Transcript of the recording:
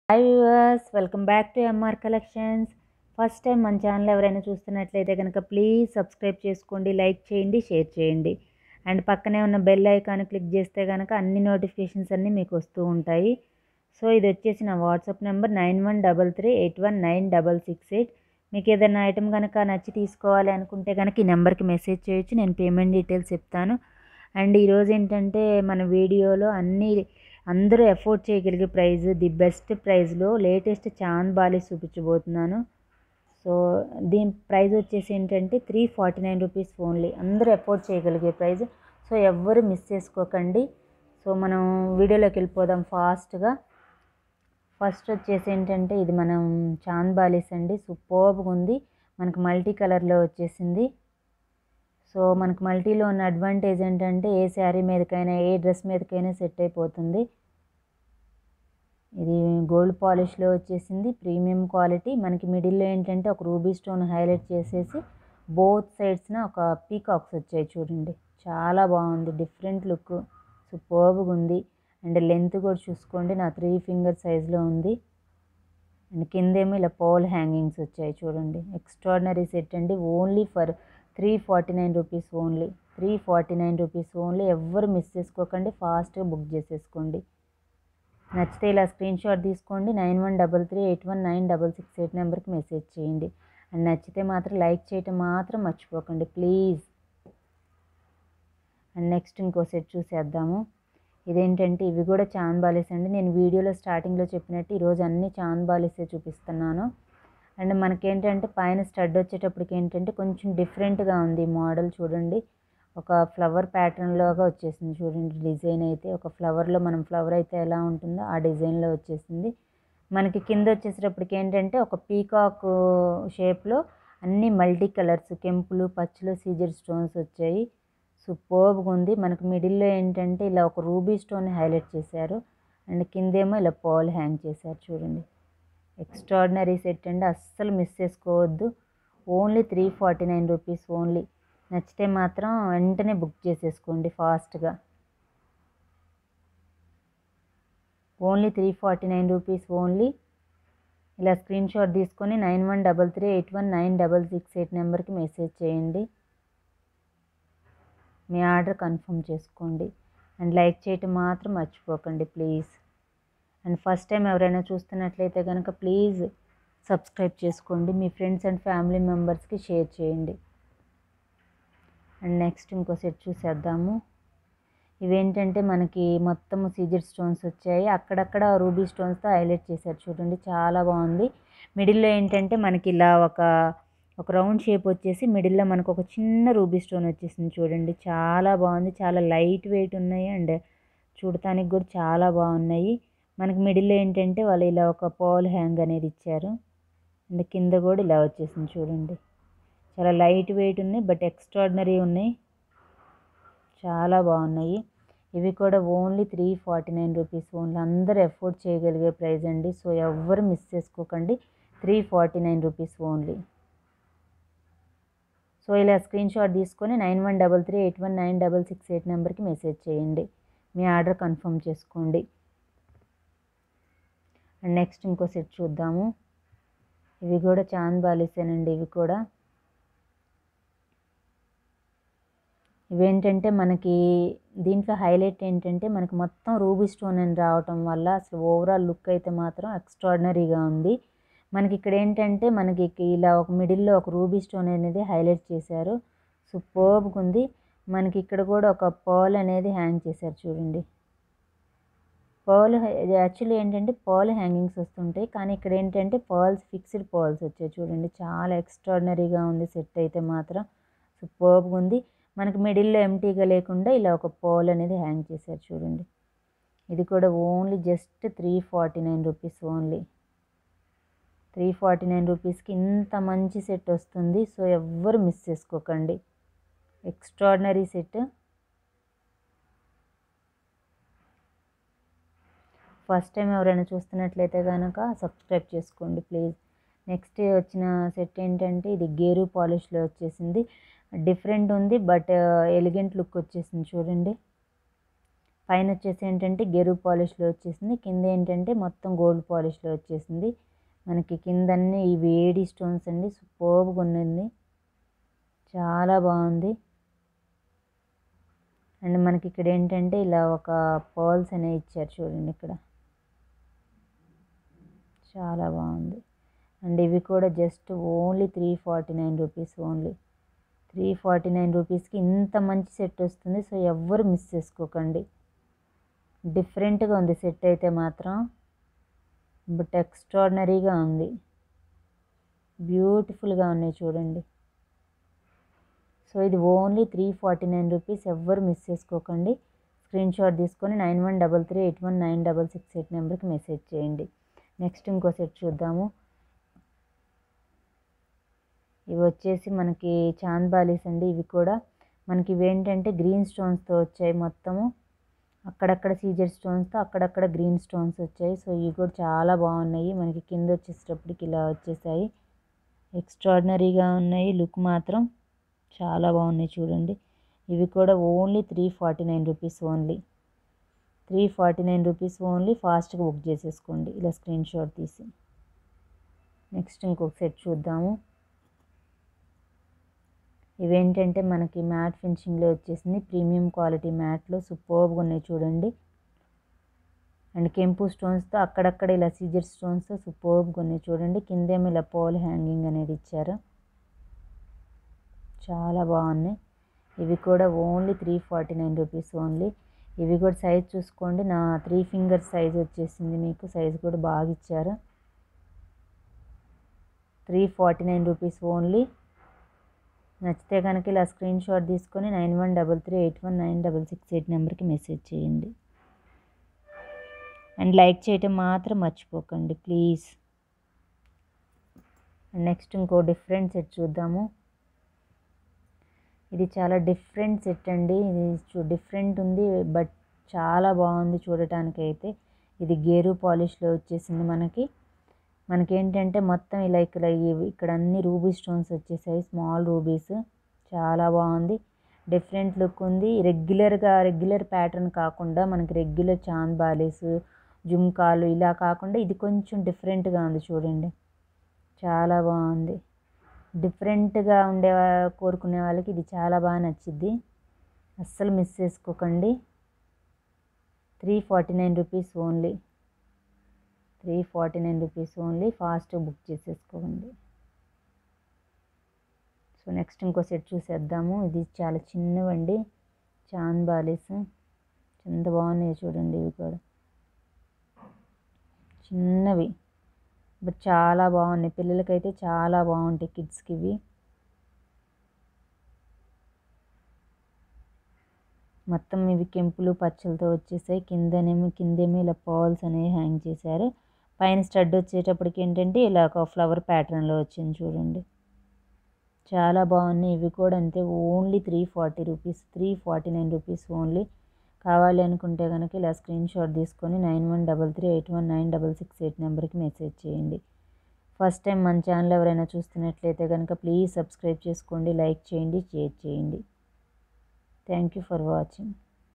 hi viewers welcome back to MR collections first time మన channel ఎవరైనా చూస్తున్నట్లయితే కనుక ప్లీజ్ సబ్స్క్రైబ్ చేసుకోండి లైక్ చేయండి షేర్ చేయండి అండ్ పక్కనే ఉన్న బెల్ ఐకాన్ క్లిక్ చేస్తే కనుక అన్ని నోటిఫికేషన్స్ అన్నీ మీకు వస్తూ ఉంటాయి సో ఇది వచ్చేసి నా WhatsApp number nine one double three eight one nine double six eight మీకు ఏదైనా ఐటెం కనుక నచ్చి తీసుకోవాలి అనుకుంటే కనుక ఈ నెంబర్కి మెసేజ్ చేయొచ్చు నేను పేమెంట్ డీటెయిల్స్ చెప్తాను అండ్ ఈరోజు ఏంటంటే మన వీడియోలో అన్ని అందరూ ఎఫోర్డ్ చేయగలిగే ప్రైస్ ది బెస్ట్ ప్రైస్లో లేటెస్ట్ చాంద్ బాలీస్ చూపించబోతున్నాను సో దీని ప్రైస్ వచ్చేసి ఏంటంటే three forty nine rupees only అందరూ ఎఫోర్డ్ చేయగలిగే ప్రైస్ సో ఎవ్వరు మిస్ చేసుకోకండి సో మనం వీడియోలోకి వెళ్ళిపోదాం ఫాస్ట్గా ఫస్ట్ వచ్చేసి ఏంటంటే ఇది మనం చాంద్ బాలీస్ అండి సూపర్గా ఉంది మనకు మల్టీ కలర్లో వచ్చేసింది సో మనకు మల్టీలో ఉన్న అడ్వాంటేజ్ ఏంటంటే ఏ శారీ మీదకైనా ఏ డ్రెస్ మీదకైనా సెట్ అయిపోతుంది ఇది గోల్డ్ పాలిష్లో వచ్చేసింది ప్రీమియం క్వాలిటీ మనకి మిడిల్లో ఏంటంటే ఒక రూబీ స్టోన్ హైలైట్ చేసేసి బోత్ సైడ్స్న ఒక పీకాక్స్ వచ్చాయి చూడండి చాలా బాగుంది డిఫరెంట్ లుక్ సూపర్గా ఉంది అండ్ లెంత్ కూడా చూసుకోండి నా త్రీ ఫింగర్ సైజులో ఉంది అండ్ కిందేమో ఇలా పోల్ హ్యాంగింగ్స్ వచ్చాయి చూడండి ఎక్స్ట్రాడినరీ సెట్ అండి only for three forty nine rupees only three forty nine rupees only ఎవ్వరు మిస్ చేసుకోకండి ఫాస్ట్గా బుక్ చేసేసుకోండి నచ్చితే ఇలా స్క్రీన్ షాట్ తీసుకోండి nine one double three eight one nine double six eight నెంబర్కి మెసేజ్ చేయండి అండ్ నచ్చితే మాత్రం లైక్ చేయటం మాత్రం మర్చిపోకండి ప్లీజ్ అండ్ నెక్స్ట్ ఇంకో సెట్ చూసేద్దాము ఇదేంటంటే ఇవి కూడా చాంద్ బాలీస్ అండి నేను వీడియోలో స్టార్టింగ్లో చెప్పినట్టు ఈరోజు అన్ని చాంద్ బాలీసే చూపిస్తున్నాను అండ్ మనకేంటంటే పైన స్టడ్ వచ్చేటప్పటికి ఏంటంటే కొంచెం డిఫరెంట్గా ఉంది మోడల్ చూడండి ఒక ఫ్లవర్ ప్యాటర్న్లోగా వచ్చేసింది చూడండి డిజైన్ అయితే ఒక ఫ్లవర్లో మనం ఫ్లవర్ అయితే ఎలా ఉంటుందో ఆ డిజైన్లో వచ్చేసింది మనకి కింద వచ్చేసేటప్పటికి ఏంటంటే ఒక పీకాక్ షేప్లో అన్ని మల్టీ కలర్స్ కెంపులు పచ్చులు సీజర్ స్టోన్స్ వచ్చాయి సూపర్గా ఉంది మనకు మిడిల్లో ఏంటంటే ఇలా ఒక రూబీ స్టోన్ హైలైట్ చేశారు అండ్ కిందేమో ఇలా పాల్ హ్యాంగ్ చేశారు చూడండి ఎక్స్ట్రాడినరీ సెట్ అండి అస్సలు మిస్ చేసుకోవద్దు only three forty nine rupees only నచ్చితే మాత్రం వెంటనే బుక్ చేసేసుకోండి ఫాస్ట్గా only three forty nine rupees only ఇలా స్క్రీన్ షాట్ తీసుకొని nine one double three eight one nine double six eight నెంబర్కి మెసేజ్ చేయండి మీ ఆర్డర్ కన్ఫర్మ్ చేసుకోండి అండ్ లైక్ చేయటం మాత్రం మర్చిపోకండి ప్లీజ్ అండ్ ఫస్ట్ టైం ఎవరైనా చూస్తున్నట్లయితే కనుక ప్లీజ్ సబ్స్క్రైబ్ చేసుకోండి మీ ఫ్రెండ్స్ అండ్ ఫ్యామిలీ మెంబర్స్కి షేర్ చేయండి అండ్ నెక్స్ట్ ఇంకో సెట్ చూసేద్దాము ఇవేంటంటే మనకి మొత్తం సీజర్ స్టోన్స్ వచ్చాయి అక్కడక్కడ రూబీ స్టోన్స్తో హైలైట్ చేశారు చూడండి చాలా బాగుంది మిడిల్లో ఏంటంటే మనకి ఇలా ఒక ఒక రౌండ్ షేప్ వచ్చేసి మిడిల్లో మనకు ఒక చిన్న రూబీ స్టోన్ వచ్చేసింది చూడండి చాలా బాగుంది చాలా లైట్ వెయిట్ ఉన్నాయి అండ్ చూడటానికి కూడా చాలా బాగున్నాయి మనకి మిడిల్లో ఏంటంటే వాళ్ళు ఇలా ఒక పాల్ హ్యాంగ్ అనేది ఇచ్చారు అండ్ కింద కూడా ఇలా వచ్చేసింది చూడండి చాలా లైట్ వెయిట్ ఉన్నాయి బట్ ఎక్స్ట్రాడినరీ ఉన్నాయి చాలా బాగున్నాయి ఇవి కూడా only three forty nine rupees only అందరూ ఎఫోర్డ్ చేయగలిగే ప్రైస్ అండి సో ఎవ్వరు మిస్ చేసుకోకండి three forty nine rupees only so ఇలా స్క్రీన్ షాట్ తీసుకొని nine one double three eight one nine double six eight నెంబర్కి మెసేజ్ చేయండి మీ ఆర్డర్ కన్ఫర్మ్ చేసుకోండి అండ్ నెక్స్ట్ ఇంకో సెట్ చూద్దాము ఇవి కూడా చాంద్ బాలీసేనండి ఇవి కూడా ఇవేంటంటే మనకి దీంట్లో హైలైట్ ఏంటంటే మనకి మొత్తం రూబీ స్టోన్ అని రావటం వల్ల అసలు ఓవరాల్ లుక్ అయితే మాత్రం ఎక్స్ట్రాడినరీగా ఉంది మనకి ఇక్కడ ఏంటంటే మనకి ఇలా ఒక మిడిల్లో ఒక రూబీ స్టోన్ అనేది హైలైట్ చేశారు సూపర్బ్గా ఉంది మనకి ఇక్కడ కూడా ఒక పర్ల్ అనేది హ్యాంగ్ చేశారు చూడండి పర్ల్ యాక్చువల్లీ ఏంటంటే పర్ల్ హ్యాంగింగ్స్ వస్తుంటాయి కానీ ఇక్కడ ఏంటంటే పర్ల్స్ ఫిక్స్డ్ పర్ల్స్ వచ్చాయి చూడండి చాలా ఎక్స్ట్రాడినరీగా ఉంది సెట్ అయితే మాత్రం సూపర్బ్గా ఉంది మనకి మిడిల్లో ఎంటీగా లేకుండా ఇలా ఒక పోల్ అనేది హ్యాంగ్ చేశారు చూడండి ఇది కూడా only just three forty nine rupees only three forty nine రూపీస్కి ఇంత మంచి సెట్ వస్తుంది సో ఎవ్వరు మిస్ చేసుకోకండి ఎక్స్ట్రాడినరీ సెట్ ఫస్ట్ టైం ఎవరైనా చూస్తున్నట్లయితే కనుక సబ్స్క్రైబ్ చేసుకోండి ప్లీజ్ నెక్స్ట్ వచ్చిన సెట్ ఏంటంటే ఇది గేరు పాలిష్లో వచ్చేసింది డిఫరెంట్ ఉంది బట్ ఎలిగెంట్ లుక్ వచ్చేసింది చూడండి పైన వచ్చేసి ఏంటంటే గెరు పాలిష్లో వచ్చేసింది కింద ఏంటంటే మొత్తం గోల్డ్ పాలిష్లో వచ్చేసింది మనకి కిందన్నీ ఈ వేడి స్టోన్స్ అండి సూపర్గా ఉన్నది చాలా బాగుంది అండ్ మనకి ఇక్కడ ఏంటంటే ఇలా ఒక పర్ల్స్ అనేవి ఇచ్చారు చూడండి ఇక్కడ చాలా బాగుంది అండ్ ఇవి కూడా just only three forty nine rupees only three forty nine రూపీస్కి ఇంత మంచి సెట్ వస్తుంది సో ఎవ్వరు మిస్ చేసుకోకండి డిఫరెంట్గా ఉంది సెట్ అయితే మాత్రం బట్ ఎక్స్ట్రాడినరీగా ఉంది బ్యూటిఫుల్గా ఉన్నాయి చూడండి సో ఇది only three forty nine rupees ఎవ్వరు మిస్ చేసుకోకండి స్క్రీన్ షాట్ తీసుకొని nine one double three eight one nine double six eight నెంబర్కి మెసేజ్ చేయండి నెక్స్ట్ ఇంకో సెట్ చూద్దాము ఇవి వచ్చేసి మనకి చాంద్ బాలీస్ అండి ఇవి కూడా మనకి ఇవి ఏంటంటే గ్రీన్ స్టోన్స్తో వచ్చాయి మొత్తము అక్కడక్కడ సీజర్ స్టోన్స్తో అక్కడక్కడ గ్రీన్ స్టోన్స్ వచ్చాయి సో ఇవి కూడా చాలా బాగున్నాయి మనకి కింద వచ్చేసేటప్పటికి ఇలా వచ్చేసాయి ఎక్స్ట్రాడినరీగా ఉన్నాయి లుక్ మాత్రం చాలా బాగున్నాయి చూడండి ఇవి కూడా only three forty nine rupees only three forty nine rupees only ఫాస్ట్గా బుక్ చేసేసుకోండి ఇలా స్క్రీన్ షాట్ తీసి నెక్స్ట్ ఇంకొక సెట్ చూద్దాము ఇవేంటంటే మనకి మ్యాట్ ఫినిషింగ్లో వచ్చేసింది ప్రీమియం క్వాలిటీ మ్యాట్లో సూపర్గా ఉన్నాయి చూడండి అండ్ కెంపు స్టోన్స్తో అక్కడక్కడ ఇలా సీజర్ స్టోన్స్తో సూపర్గా ఉన్నాయి చూడండి కిందేమో ఇలా పోల్ హ్యాంగింగ్ అనేది ఇచ్చారు చాలా బాగున్నాయి ఇవి కూడా only three forty nine rupees only ఇవి కూడా సైజ్ చూసుకోండి నా త్రీ ఫింగర్ సైజ్ వచ్చేసింది మీకు సైజ్ కూడా బాగా ఇచ్చారు three forty nine rupees only నచ్చితే కనుక ఇలా స్క్రీన్ షాట్ తీసుకొని nine one double three eight one nine double six eight నెంబర్కి మెసేజ్ చేయండి అండ్ లైక్ చేయటం మాత్రం మర్చిపోకండి ప్లీజ్ నెక్స్ట్ ఇంకో డిఫరెంట్ సెట్ చూద్దాము ఇది చాలా డిఫరెంట్ సెట్ అండి ఇది చూ డిఫరెంట్ ఉంది బట్ చాలా బాగుంది చూడటానికి అయితే ఇది గేరు పాలిష్లో వచ్చేసింది మనకి మనకి ఏంటంటే మొత్తం ఇలా ఇక్కడ ఈ- ఇక్కడ అన్ని రూబీ స్టోన్స్ వచ్చేసాయి స్మాల్ రూబీస్ చాలా బాగుంది డిఫరెంట్ లుక్ ఉంది రెగ్యులర్గా రెగ్యులర్ ప్యాటర్న్ కాకుండా మనకి రెగ్యులర్ చాంద్ బాలీస్ జుమ్కాలు ఇలా కాకుండా ఇది కొంచెం డిఫరెంట్గా ఉంది చూడండి చాలా బాగుంది డిఫరెంట్గా ఉండే వా- కోరుకునే వాళ్ళకి ఇది చాలా బాగా నచ్చిద్ది అస్సలు మిస్ చేసుకోకండి three forty nine rupees only three forty nine rupees only fast book చేసేసుకోండి సో నెక్స్ట్ ఇంకో సెట్ చూసేద్దాము ఇది చాలా చిన్నవండి చాంద్ బాలీస్ ఎంత బాగున్నాయి చూడండి ఇవి కూడా చిన్నవి బట్ చాలా బాగున్నాయి పిల్లలకైతే చాలా బాగుంటాయి కిడ్స్కి ఇవి మొత్తం ఇవి కెంపులు పచ్చలతో వచ్చేసాయి కిందనేమో కిందేమో ఇలా పర్ల్స్ అనేవి హ్యాంగ్ చేశారు పైన స్టడ్ వచ్చేటప్పటికి ఏంటంటే ఇలా ఒక ఫ్లవర్ ప్యాటర్న్లో వచ్చింది చూడండి చాలా బాగున్నాయి ఇవి కూడా అంతే only three forty rupees three forty nine rupees only కావాలి అనుకుంటే కనుక ఇలా స్క్రీన్ షాట్ తీసుకొని nine one double three eight one nine double six eight నెంబర్కి మెసేజ్ చేయండి ఫస్ట్ టైం మన ఛానల్ ఎవరైనా చూస్తున్నట్లయితే కనుక ప్లీజ్ సబ్స్క్రైబ్ చేసుకోండి లైక్ చేయండి షేర్ చేయండి థ్యాంక్ యూ ఫర్ వాచింగ్